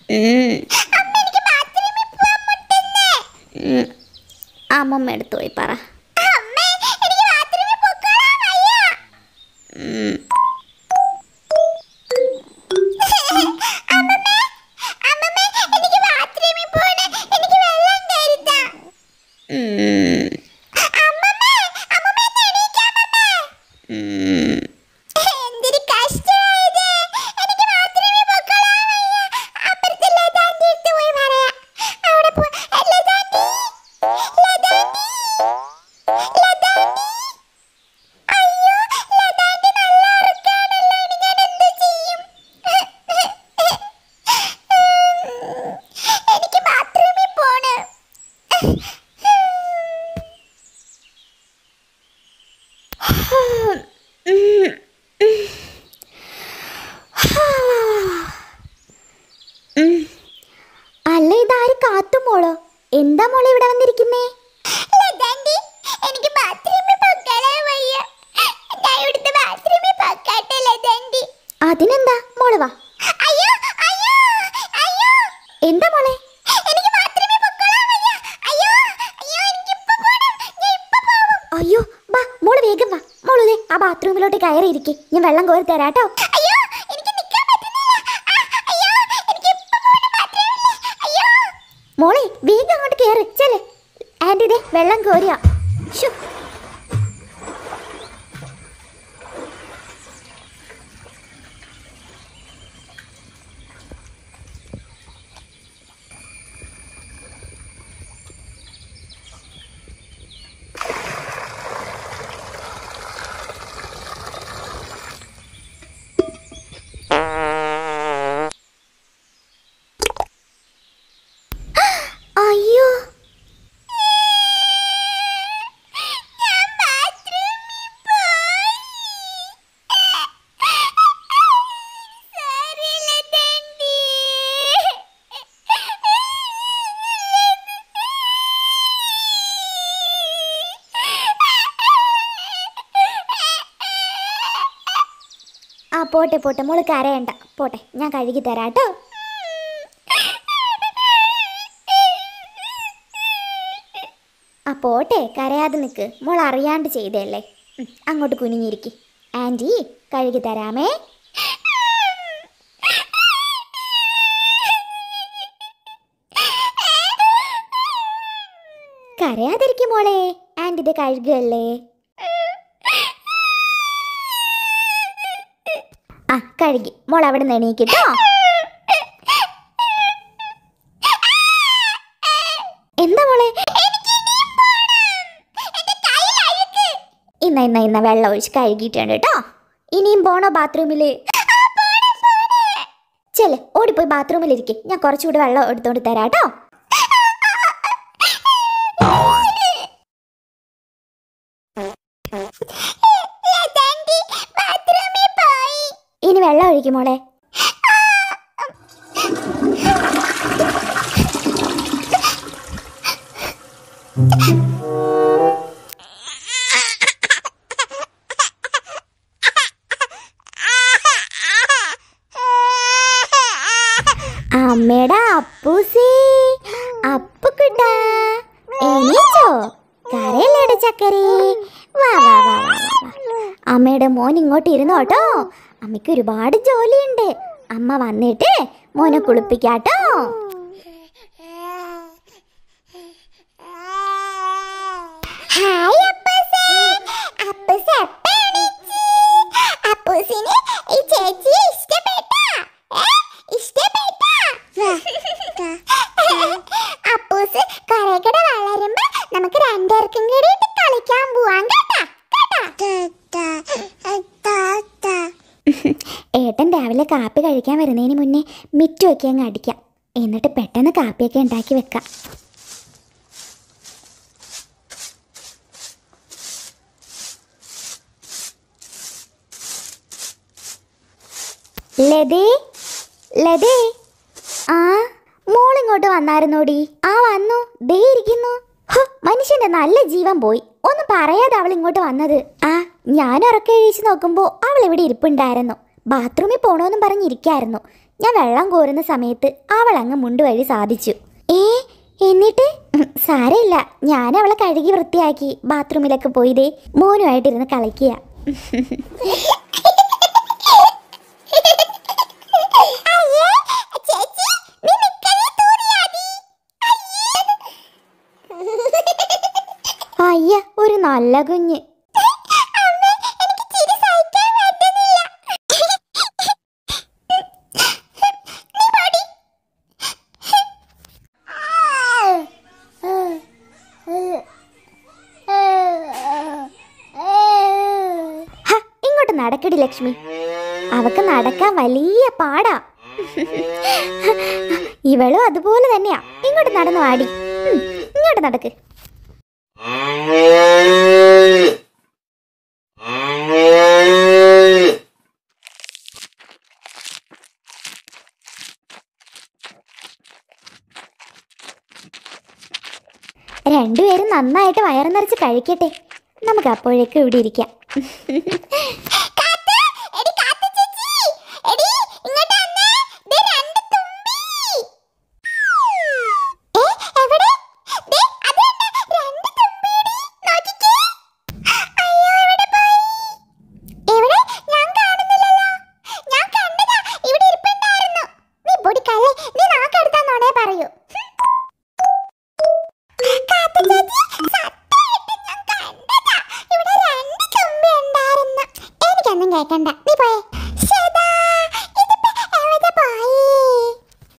ഉം. ഉം. അമ്മമ്മ എടുത്തു പോയി പറ ഉം. ഉം. ഉം. എന്തൊരു കഷ്ടമായത് എനിക്ക് ബാത്റൂമിൽ പൊക്കോളാൻ വയ്യ അപ്പുറത്തെ ലതാന്റെ അടുത്ത് പോയി പറയാം അവിടെ പോ ലതാന്റി ലതാന്റി ലതാന്റി അയ്യോ ലതാന്റി നല്ല ഉറക്കാണല്ലോ ഇനി ഞാൻ എന്ത് ചെയ്യും എനിക്ക് ബാത്റൂമിൽ പോണം ഉം. അല്ല ഇതാര് കാത്തു മോളോ എന്താ മോളെ ഇവിടെ വന്നിരിക്കുന്നേ ലതാന്റി എനിക്ക് ബാത്റൂമിൽ പൊക്കോളാൻ വയ്യ ഞാൻ ഇവിടുത്തെ ബാത്റൂമിൽ പൊക്കാട്ടെ ലതാന്റി അതിനെന്താ മോള് വാ അയ്യോ അയ്യോ അയ്യോ എന്താ മോളെ എനിക്ക് ബാത്റൂമിൽ പൊക്കോളാൻ വയ്യ അയ്യോ അയ്യോ എനിക്ക് ഇപ്പൊ പോണം ഞാൻ ഇപ്പൊ പോവും അയ്യോ വാ മോള് വേഗം വാ മോള് ദേ ആ ബാത്റൂമിലോട്ട് കയറി ഇരിക്കെ ഞാൻ വെള്ളം കോരി തരാട്ടോ അയ്യോ എനിക്ക് നിൽക്കാൻ പറ്റുന്നില്ല ആ, അയ്യോ എനിക്ക് ഇപ്പൊ പോണം ബാത്റൂമിൽ അയ്യോ മോളെ വേഗം അങ്ങോട്ട് കയറി ചെല് ആൻറ്റി ദേ വെള്ളം കോരിയാ ശ്ശോ. അയ്യോ ഞാൻ ബാത്റൂമിൽ പോയി സോറി ലതാന്റി ആ പോട്ടെ പോട്ടെ മോള് കരയണ്ട പോട്ടെ ഞാൻ കഴുകി തരാട്ടോ ആ പോട്ടെ കരയാതെ നിൽക്ക് മോൾ അറിയാണ്ട് ചെയ്തല്ലേ ഉം, അങ്ങോട്ട് കുനിഞ്ഞിരിക്കി ആൻറ്റി കഴുകി തരാമേ കരയാതിരിക്കും മോളെ ആൻറ്റി ഇത് കഴുകുകയല്ലേ ആ കഴുകി മോൾ അവിടെ നിന്ന് എണീക്കിട്ടോ എന്താ മോളെ ഇന്ന ഇന്ന ഇന്ന വെള്ളം ഒഴിച്ച് കഴുകിയിട്ടുണ്ട് കേട്ടോ ഇനിയും പോണോ ബാത്റൂമില് ചെല് ഓടിപ്പോയി ബാത്റൂമിൽ ഇരിക്കെ ഞാൻ കുറച്ചുകൂടി വെള്ളം എടുത്തോണ്ട് തരാം കേട്ടോ ലതാന്റി ബാത്റൂമിൽ പോയി ഇനി വെള്ളം ഒഴിക്കും മോളെ അമ്മയുടെ അപ്പൂസി അപ്പുക്കുട്ടാ എണീച്ചോ കരയില്ലേടെ ചക്കരേ വാ വാ വാ വാ വാ വാ അമ്മയുടെ മോൻ ഇങ്ങോട്ട് ഇരുന്നോട്ടോ അമ്മയ്ക്ക് ഒരുപാട് ജോലിയുണ്ട് അമ്മ വന്നിട്ട് മോനെ കുളിപ്പിക്കാട്ടോ ഹായ് അപ്പൂസേ അപ്പൂസ് എപ്പോ എണീച്ച് അപ്പൂസിന് ഈ ചേച്ചിയെ ഇഷ്ടപ്പെട്ടാ ഏ? ഇഷ്ടപ്പെട്ടാ അപ്പൂസ് കരകട വളരുമ്പോ നമുക്ക് രണ്ടുപേർക്കും കൂടിയിട്ട് കളിക്കാൻ പോവാം കേട്ടാ കേട്ടാ ഏട്ടൻ രാവിലെ കാപ്പി കഴിക്കാൻ വരുന്നതിന് മുന്നേ മിറ്റുമൊക്കെ അങ്ങ് അടിക്കാം എന്നിട്ട് പെട്ടെന്ന് കാപ്പിയൊക്കെ ഉണ്ടാക്കി വെക്കാം ലതേ ലതേ ആ മോളിങ്ങോട്ട് വന്നായിരുന്നോടി ആ വന്നു ദേ ഇരിക്കുന്നു ഹോ, മനുഷ്യന്റെ നല്ല ജീവൻ പോയി ഒന്നും പറയാതെ അവൾ ഇങ്ങോട്ട് വന്നത് ആ ഞാൻ ഉറക്കെ എഴുതിച്ച് നോക്കുമ്പോ അവൾ ഇവിടെ ഇരിപ്പുണ്ടായിരുന്നു ബാത്റൂമിൽ പോണോന്നും പറഞ്ഞിരിക്കായിരുന്നു ഞാൻ വെള്ളം കോരുന്ന സമയത്ത് അവൾ അങ്ങ് മുണ്ട് വഴി സാധിച്ചു ഏ എന്നിട്ട് ഉം, സാരമില്ല ഞാൻ അവളെ കഴുകി വൃത്തിയാക്കി ബാത്റൂമിലൊക്കെ പോയിതേ മോനുമായിട്ടിരുന്ന് കളിക്കുക അയ്യേ ചേച്ചി നീ നിക്കണേ തൂറിയാതി അയ്യ ഒരു നല്ല കുഞ്ഞ് അമ്മ എനിക്ക് ചിരി സഹിക്കാൻ പറ്റുന്നില്ല നീ പാടി ഹ, ഇങ്ങോട്ട് നടക്കടി ലക്ഷ്മി അവക്ക് നടക്കാൻ വലിയ പാടാ ഇവളും അതുപോലെ തന്നെയാ ഇങ്ങോട്ട് നടന്നു ആടി ഉം, ഇങ്ങോട്ട് നടക്ക് രണ്ടുപേരും നന്നായിട്ട് വയറു നിറച്ച് കഴിക്കട്ടെ നമുക്ക് അപ്പോഴേക്കും ഇവിടെ ഇരിക്കാം കാത്ത്, എടി കാത്ത് ചേച്ചി, എടി ഇങ്ങോട്ട് വന്നേ, ദേ രണ്ട് തുമ്പി. ഏ, എവിടെ? ദേ, അത് കണ്ടോ, രണ്ട് തുമ്പിയെടി, നോക്കിക്കേ. അയ്യോ, എവിടെ പോയി? എവിടെ? ഞാൻ കാണുന്നില്ലല്ലോ. ഞാൻ കണ്ടതാ, ഇവിടെ ഇരിപ്പുണ്ടായിരുന്നു. നീ പൊടി കള്ളേ, നീ നാക്കെടുത്താന്നോണേ പറയൂ. കാത്തു ചേച്ചി, സത്യമായിട്ട് ഞാൻ കണ്ടതാ. ഇവിടെ രണ്ട് തുമ്പി ഉണ്ടായിരുന്നു. എനിക്കൊന്നും കേൾക്കണ്ട നീ പോയേ